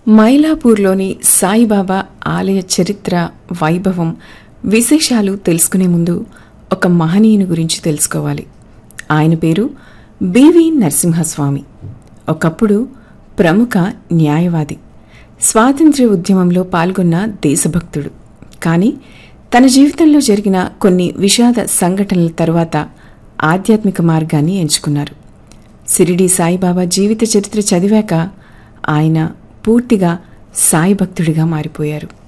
మైలాపూర్లోని సాయిబాబా ఆలయ చరిత్ర వైభవం విశేషాలు తెలుసుకునే ముందు ఒక మహనీయుని గురించి తెలుసుకోవాలి ఆయన పేరు బివి నరసింహస్వామి ఒకప్పుడు ప్రముఖ న్యాయవాది స్వాతంత్ర్య ఉద్యమంలో పాల్గొన్న దేశభక్తుడు కానీ తన జీవితంలో జరిగిన కొన్ని విషాద సంఘటనల తరువాత ఆధ్యాత్మిక మార్గాన్ని ఎంచుకున్నారు సిరిడి సాయిబాబా జీవిత చరిత్ర చదివాక ఆయన పూర్తిగా సాయి భక్తుడిగా మారిపోయారు